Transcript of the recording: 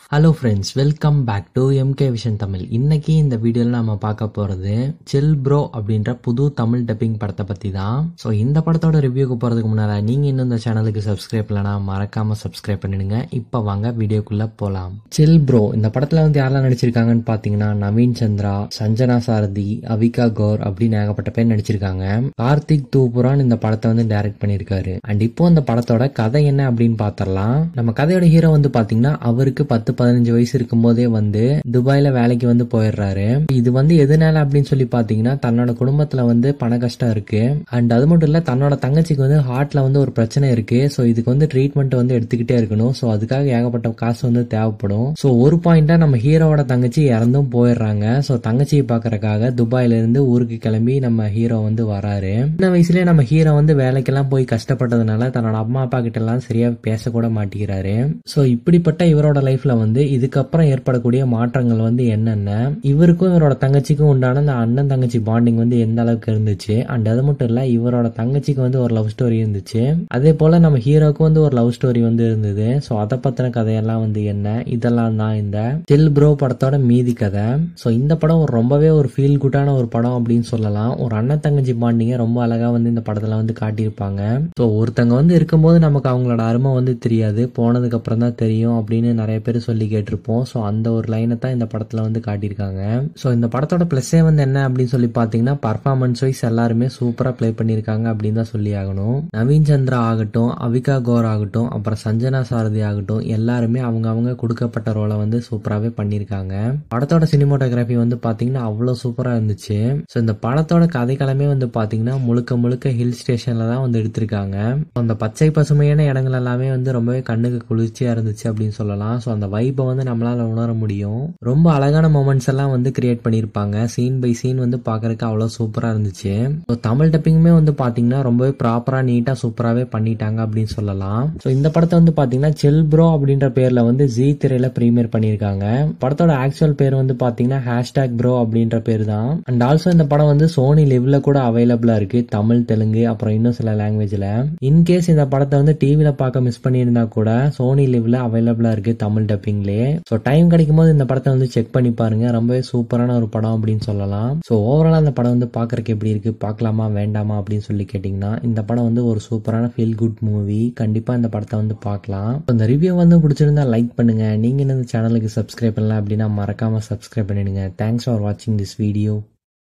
hello friends welcome back to MK vision Tamil இன்னைக்கு இந்த வீடியோவில் நம்ம பார்க்க போகிறது சில் ப்ரோ அப்படின்ற புது தமிழ் டப்பிங் படத்தை பற்றி தான் ஸோ இந்த படத்தோட ரிவ்யூக்கு போகிறதுக்கு முன்னால் நீங்கள் இன்னும் இந்த சேனலுக்கு சப்ஸ்கிரைப் இல்லைனா மறக்காமல் சப்ஸ்கிரைப் பண்ணிடுங்க இப்போ வாங்க வீடியோக்குள்ளே போகலாம் சில் ப்ரோ இந்த படத்தில் வந்து யாரெல்லாம் நடிச்சிருக்காங்கன்னு பார்த்தீங்கன்னா நவீன் சந்திரா சஞ்சனா சாரதி அவிகா கௌர் அப்படின்னு ஏகப்பட்ட பேர் நடிச்சிருக்காங்க கார்த்திக் தூபுரான் இந்த படத்தை வந்து டைரக்ட் பண்ணியிருக்காரு அண்ட் இப்போ இந்த படத்தோட கதை என்ன அப்படின்னு பார்த்தரலாம் நம்ம கதையோட ஹீரோ வந்து பார்த்தீங்கன்னா அவருக்கு பத்து பதினஞ்சு வயசு இருக்கும் போதே வந்து துபாயில வேலைக்கு வந்து போயிடுறாரு இது வந்து எதனால அப்படின்னு சொல்லி பாத்தீங்கன்னா தன்னோட குடும்பத்துல வந்து பண கஷ்டம் இருக்கு அண்ட் அது மட்டும் இல்ல தன்னோட தங்கச்சிக்கு வந்து ஹார்ட்ல வந்து ஒரு பிரச்சனை இருக்கு ஸோ இதுக்கு வந்து ட்ரீட்மெண்ட் வந்து எடுத்துக்கிட்டே இருக்கணும் ஸோ அதுக்காக ஏகப்பட்ட காசு வந்து தேவைப்படும் ஸோ ஒரு பாயிண்டா நம்ம ஹீரோவோட தங்கச்சி இறந்தும் போயிடுறாங்க ஸோ தங்கச்சியை பாக்குறதுக்காக துபாயில இருந்து ஊருக்கு கிளம்பி நம்ம ஹீரோ வந்து வராரு சின்ன வயசுலயே நம்ம ஹீரோ வந்து வேலைக்கெல்லாம் போய் கஷ்டப்பட்டதுனால தன்னோட அம்மா அப்பா கிட்ட எல்லாம் சரியா பேசக்கூட மாட்டேங்கிறாரு ஸோ இப்படிப்பட்ட இவரோட லைஃப்ல வந்து இதுக்கப்புறம் ஏற்படக்கூடிய மாற்றங்கள் வந்து என்னென்ன இவருக்கும் இவரோட தங்கச்சிக்கும் உண்டான அந்த அண்ணன் தங்கச்சி பாண்டிங் வந்து எந்த அளவுக்கு இருந்துச்சு அண்ட் அது மட்டும் இல்ல இவரோட தங்கச்சிக்கு வந்து ஒரு லவ் ஸ்டோரி இருந்துச்சு அதே போல நம்ம ஹீரோக்கும் வந்து ஒரு லவ் ஸ்டோரி வந்து இருந்தது ஸோ அதை பத்தின கதையெல்லாம் வந்து என்ன இதெல்லாம் தான் இந்த சில் ப்ரோ படத்தோட மீதி கதை ஸோ இந்த படம் ஒரு ரொம்பவே ஒரு ஃபீல் குட்டான ஒரு படம் அப்படின்னு சொல்லலாம் ஒரு அண்ணன் தங்கச்சி பாண்டிங்க ரொம்ப அழகா வந்து இந்த படத்துல வந்து காட்டியிருப்பாங்க ஸோ ஒருத்தங்க வந்து இருக்கும்போது நமக்கு அவங்களோட அருமை வந்து தெரியாது போனதுக்கு அப்புறம் தான் தெரியும் அப்படின்னு நிறைய பேர் சொல்லி கேட்டிருப்போம் ஸோ அந்த ஒரு லைனை தான் இந்த படத்துல வந்து காட்டியிருக்காங்க ஸோ இந்த படத்தோட ப்ளஸ்ஸே வந்து என்ன அப்படின்னு சொல்லி பார்த்தீங்கன்னா பர்ஃபார்மன்ஸ் வைஸ் எல்லாருமே சூப்பரா ப்ளே பண்ணியிருக்காங்க அப்படின்னு தான் சொல்லி ஆகணும் நவீன் சந்திரா ஆகட்டும் அவிகா கோர் ஆகட்டும் அப்புறம் சஞ்சனா சாரதி ஆகட்டும் எல்லாருமே அவங்க அவங்க கொடுக்கப்பட்ட ரோலை வந்து சூப்பராகவே பண்ணியிருக்காங்க படத்தோட சினிமோட்டோகிராஃபி வந்து பார்த்தீங்கன்னா அவ்வளோ சூப்பராக இருந்துச்சு ஸோ இந்த படத்தோட கதைக்களமே வந்து பார்த்தீங்கன்னா முழுக்க முழுக்க ஹில் ஸ்டேஷன்ல தான் வந்து எடுத்திருக்காங்க அந்த பச்சை பசுமையான இடங்கள் எல்லாமே வந்து ரொம்பவே கண்ணுக்கு குளிர்ச்சியா இருந்துச்சு அப்படின்னு சொல்லலாம் ஸோ அந்த வைப்பை வந்து நம்மளால உணர முடியும் ரொம்ப அழகான மூமெண்ட்ஸ் எல்லாம் வந்து கிரியேட் பண்ணியிருப்பாங்க சீன் பை சீன் வந்து பார்க்கறதுக்கு அவ்வளோ சூப்பரா இருந்துச்சு ஸோ தமிழ் டப்பிங்குமே வந்து பார்த்தீங்கன்னா ரொம்பவே ப்ராப்பரா நீட்டா சூப்பராகவே பண்ணிட்டாங்க அப்படின்னு சொல்லலாம் ஸோ இந்த படத்தை வந்து பார்த்தீங்கன்னா செல் ப்ரோ அப்படின்ற பேர்ல வந்து ஜி திரையில ப்ரீமியர் பண்ணியிருக்காங்க படத்தோட ஆக்சுவல் பேர் வந்து பார்த்தீங்கன்னா ஹேஷ்டாக் ப்ரோ அப்படின்ற பேர் தான் அண்ட் ஆல்சோ இந்த படம் வந்து சோனி லிவ்ல கூட அவைலபிளா இருக்கு தமிழ் தெலுங்கு அப்புறம் இன்னும் சில லாங்குவேஜ்ல இன்கேஸ் இந்த படத்தை வந்து டிவில பார்க்க மிஸ் பண்ணியிருந்தா கூட சோனி லிவ்ல அவைலபிளா இருக்கு தமிழ் டப்பிங்லேயே ஸோ டைம் கிடைக்கும் போது இந்த படத்தை வந்து செக் பண்ணி பாருங்க ரொம்பவே சூப்பரான ஒரு படம் அப்படின்னு சொல்லலாம் ஸோ ஓவரால் அந்த படம் வந்து பார்க்கறதுக்கு எப்படி இருக்கு பார்க்கலாமா வேண்டாமா அப்படின்னு சொல்லி கேட்டிங்கன்னா இந்த படம் வந்து ஒரு சூப்பரான ஃபீல் குட் மூவி கண்டிப்பாக இந்த படத்தை வந்து பார்க்கலாம் இந்த ரிவ்யூ வந்து பிடிச்சிருந்தா லைக் பண்ணுங்க நீங்க இந்த சேனலுக்கு சப்ஸ்கிரைப் பண்ணல அப்படின்னா மறக்காம சப்ஸ்கிரைப் பண்ணிடுங்க தேங்க்ஸ் ஃபார் வாட்சிங் திஸ் வீடியோ